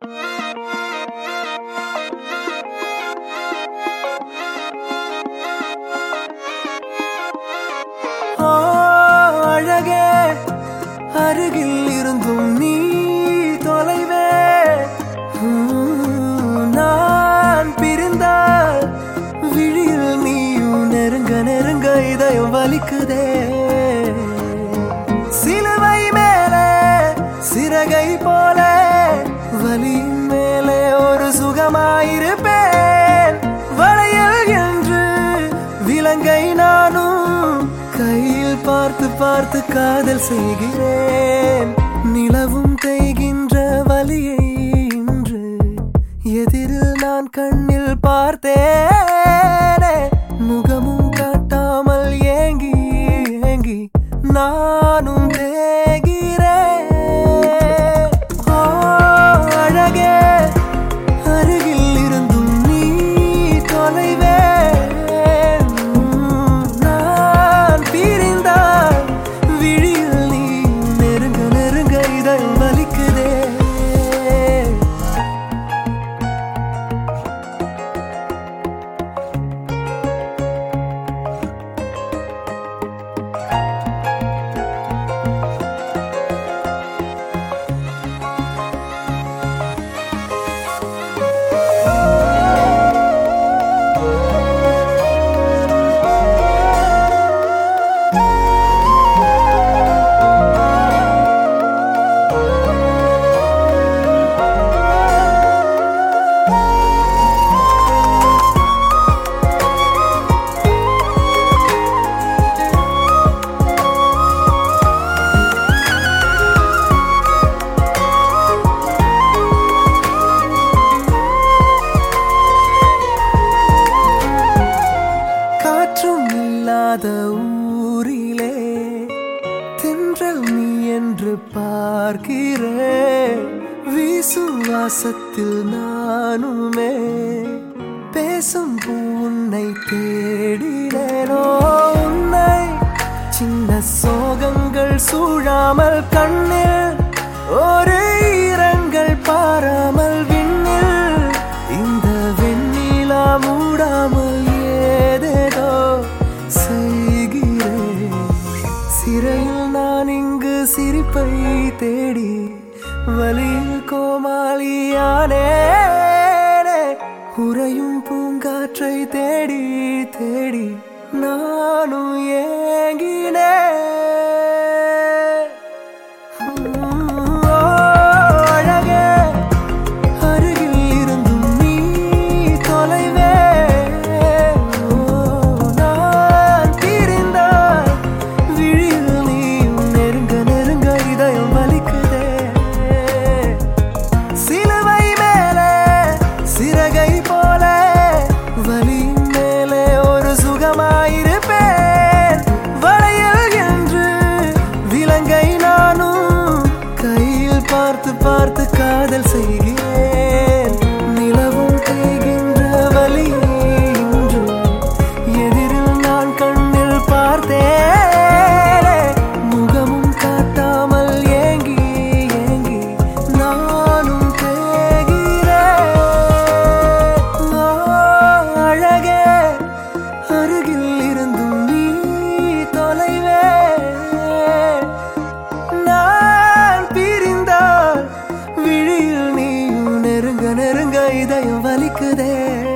ஓ அழகே அருகில் இருந்தும் நீ தொலைவே உம், நான் பிரிந்தால் விழியில் நீயும் நெருங்க நெருங்க இதயம் வலிக்குதே சிலுவை மேலே சிறகை போல வலியின் மேலே ஒரு சுகமாயிருப்பேன் வளையல் என்று விலங்கை நானும் கையில் பார்த்து பார்த்து காதல் செய்கிறேன் நிலவும் தேய்கின்ற வலியை இன்று எதிரில் நான் கண்ணில் பார்த்தேனே முகமும் காட்டாமல் ஏங்கி ஏங்கி நானும் தேகிறேன் ஓ அழகே அருகில் இருந்தும் நீ தொலைவே உம், நான் பிரிந்தால் விழியில் நீ நெருங்க நெருங்க இதயம் வலிக்குதே காற்றும் இல்லாத ஊரிலே தென்றல் நீ என்று பார்க்கிறேன் வீசும் வாசத்தில் நானுமே பேசும் உன்னை தேடினேனோ உன்னை சின்ன சோகங்கள் சூழாமல் கண்ணில் ஒரு ஈரங்கள் பாராமல் விண்ணில் இந்த வெண்ணிலா மூடாமல் ஏதேதோ செய்கிறேன் சிறையில் நான் இங்கு சிரிப்பை தேடி வலியில் கோமாளியானே உறையும் பூங்காற்றை தேடி தேடி நானும் ஏங்கினேன் ஓ, அழகே அருகில் இருந்தும் நீ தொலைவே ஓ, நான் பிரிந்தால் விழியில் நீயும் நெருங்க நெருங்க இதயம் வலிக்குதே சிலுவை மேலே சிறகை போல வலியின் மேலே ஒரு சுகமாயிருப்பேன் வளையல் என்று விலங்கை நானும் கையில் பார்த்து பார்த்து காதல் செய்கிறேன் நிலவும் தேய்கின்ற வலியை இன்று எதிரில் நான் கண்ணில் பார்த்தேனே முகமும் காட்டாமல் ஏங்கி ஏங்கி நானும் தேகிறேன் ஓ, அழகே அருகில் இருந்தும் நீ தொலைவே நான் பிரிந்தால் விழியில் நீயும் நெருங்க நெருங்க இதயம் வலிக்குதே